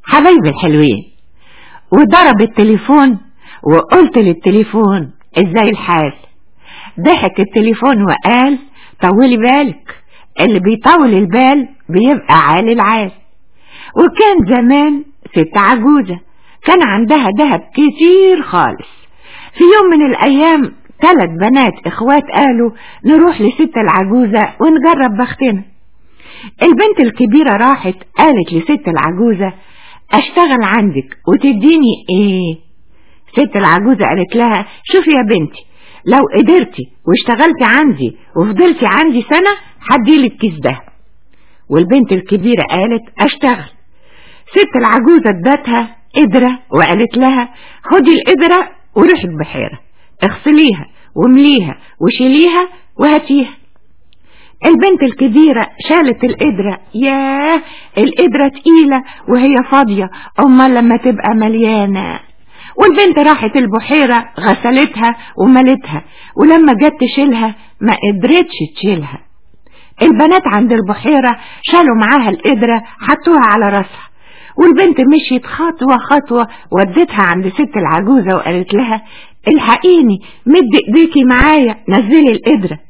حبايبي الحلوين وضرب التليفون وقلت للتليفون ازاي الحال ضحك التليفون وقال طولي بالك اللي بيطول البال بيبقى عالي العال وكان زمان ست عجوزة كان عندها دهب كتير خالص في يوم من الأيام ثلاث بنات إخوات قالوا نروح لست العجوزة ونجرب بختنا البنت الكبيرة راحت قالت لست العجوزة أشتغل عندك وتديني إيه ست العجوزة قالت لها شوفي يا بنتي لو قدرتي واشتغلتي عندي وفضلتي عندي سنة هديلك كيس ده والبنت الكبيرة قالت أشتغل ست العجوزة ادتها قدرة وقالت لها خدي القدرة وروحي البحيرة اغسليها وامليها وشيليها وهاتيها البنت الكبيرة شالت القدرة ياه القدرة تقيلة وهي فاضية أمال لما تبقى مليانة والبنت راحت البحيرة غسلتها وملتها ولما جت تشيلها ما قدرتش تشيلها البنات عند البحيرة شالوا معاها القدرة حطوها على راسها والبنت مشيت خطوة خطوة ودتها عند ست العجوزة وقالت لها الحقيني مد ايديكي معايا نزلي القدرة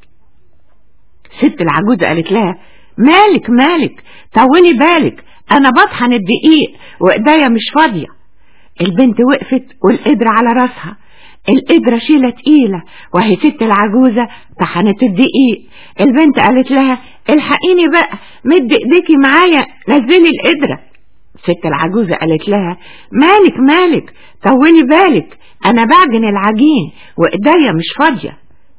ست العجوزة قالت لها مالك مالك طولي بالك انا بطحن الدقيق وايديا مش فاضية البنت وقفت والقدرة على راسها القدرة شيلة تقيلة وهي ست العجوزة طحنت الدقيق البنت قالت لها الحقيني بقى مد ايديكي معايا نزلي القدرة ست العجوزة قالت لها مالك مالك طولي بالك انا بعجن العجين وايديا مش فاضية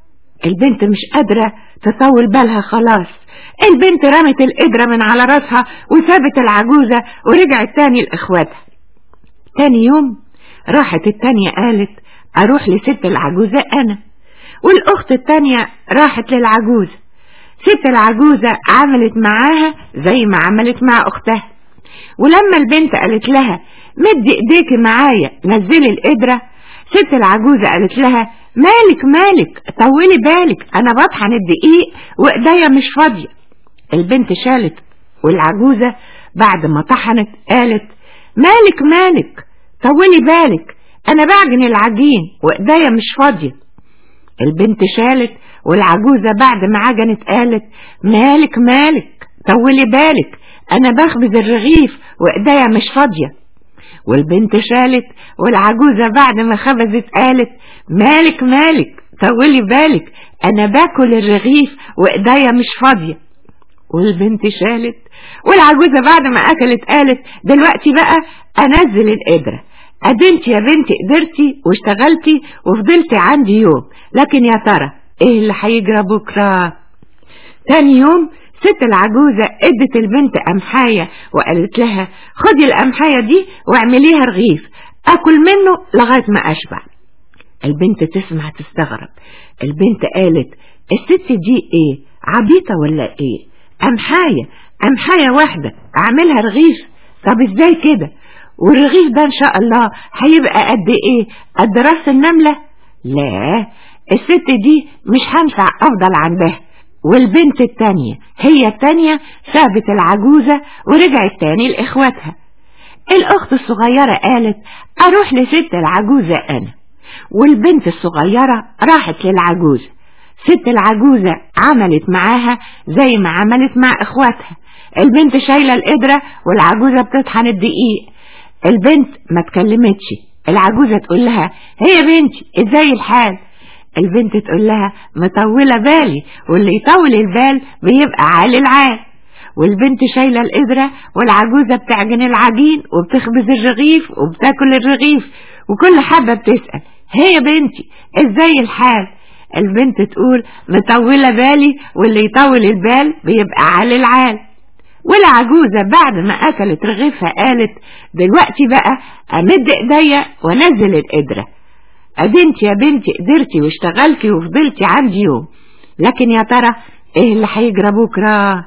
البنت مش قادرة تطول بالها خلاص البنت رمت القدرة من على راسها وسابت العجوزة ورجعت تاني لإخواتها تاني يوم راحت التانية قالت أروح لست العجوزة أنا والأخت التانية راحت للعجوزة ست العجوزة عملت معاها زي ما عملت مع أختها ولما البنت قالت لها مد ايديكي معايا نزلي القدرة ست العجوزة قالت لها مالك مالك طولي بالك انا بطحن الدقيق وايديا مش فاضية البنت شالت والعجوزة بعد ما طحنت قالت مالك مالك طولي بالك انا بعجن العجين وايديا مش فاضية البنت شالت والعجوزة بعد ما عجنت قالت مالك مالك طولي بالك انا بخبز الرغيف وايديا مش فاضية والبنت شالت والعجوزة بعد ما خبزت قالت مالك مالك طولي بالك انا باكل الرغيف وايديا مش فاضية والبنت شالت والعجوزة بعد ما اكلت قالت دلوقتي بقى انزل القدرة ادنت يا بنتي قدرتي واشتغلتي وفضلتي عندي يوم لكن يا ترى ايه اللي هيجرى بكرة تاني يوم ست العجوزة ادت البنت قمحاية وقالت لها خدي القمحاية دي واعمليها رغيف اكل منه لغاية ما اشبع البنت تسمع تستغرب البنت قالت الست دي ايه عبيطة ولا ايه قمحاية قمحاية واحدة اعملها رغيف طب ازاي كده والرغيف ده ان شاء الله هيبقى قد ايه قد راس النملة لا الست دي مش هنفع افضل عندها والبنت التانية هي التانية سابت العجوزة ورجعت تاني لإخواتها الأخت الصغيرة قالت أروح لست العجوزة أنا والبنت الصغيرة راحت للعجوزة ست العجوزة عملت معاها زي ما عملت مع إخواتها البنت شايلة القدرة والعجوزة بتطحن الدقيق البنت ما تكلمتش العجوزة تقول لها هي بنتي ازاي الحال البنت تقول لها مطولة بالي واللي يطول البال بيبقى عالي العال والبنت شايلة القدرة والعجوزة بتعجن العجين وبتخبز الرغيف وبتاكل الرغيف وكل حبة بتسأل هي بنتي ازاي الحال البنت تقول مطولة بالي واللي يطول البال بيبقى عالي العال والعجوزة بعد ما أكلت رغيفها قالت دلوقتي بقى أمد إيديا وأنزل القدرة أدنت يا بنتي قدرتي واشتغلتي وفضلتي عندي يوم لكن يا ترى ايه اللي هيجرى بكرة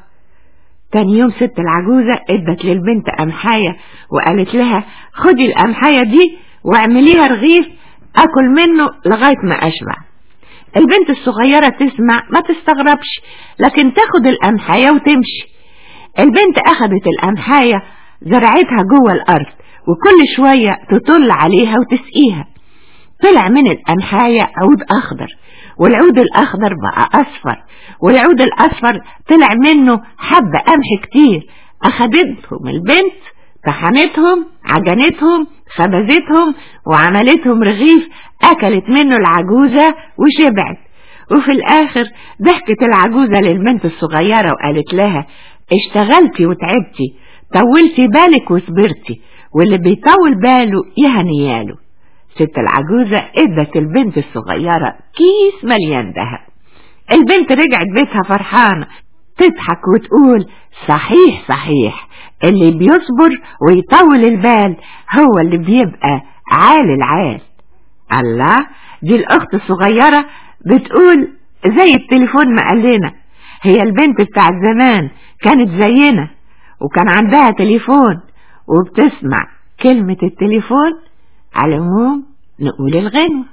تاني يوم ست العجوزة ادت للبنت قمحاية وقالت لها خدي القمحاية دي واعمليها رغيف اكل منه لغاية ما اشبع البنت الصغيرة تسمع ما تستغربش لكن تاخد القمحاية وتمشي البنت اخدت القمحاية زرعتها جوه الارض وكل شوية تطل عليها وتسقيها طلع من القمحاية عود أخضر والعود الأخضر بقى أصفر والعود الأصفر طلع منه حبة قمح كتير أخدتهم البنت طحنتهم عجنتهم خبزتهم وعملتهم رغيف أكلت منه العجوزة وشبعت وفي الآخر ضحكت العجوزة للبنت الصغيرة وقالت لها اشتغلتي وتعبتي طولتي بالك وصبرتي واللي بيطول باله يهنياله ست العجوزة ادت البنت الصغيرة كيس مليان دهب البنت رجعت بيتها فرحانة تضحك وتقول صحيح صحيح اللي بيصبر ويطول البال هو اللي بيبقى عال العال الله دي الأخت الصغيرة بتقول زي التليفون ما قال لنا هي البنت بتاعت زمان كانت زينا وكان عندها تليفون وبتسمع كلمة التليفون على العموم نقول الغنوة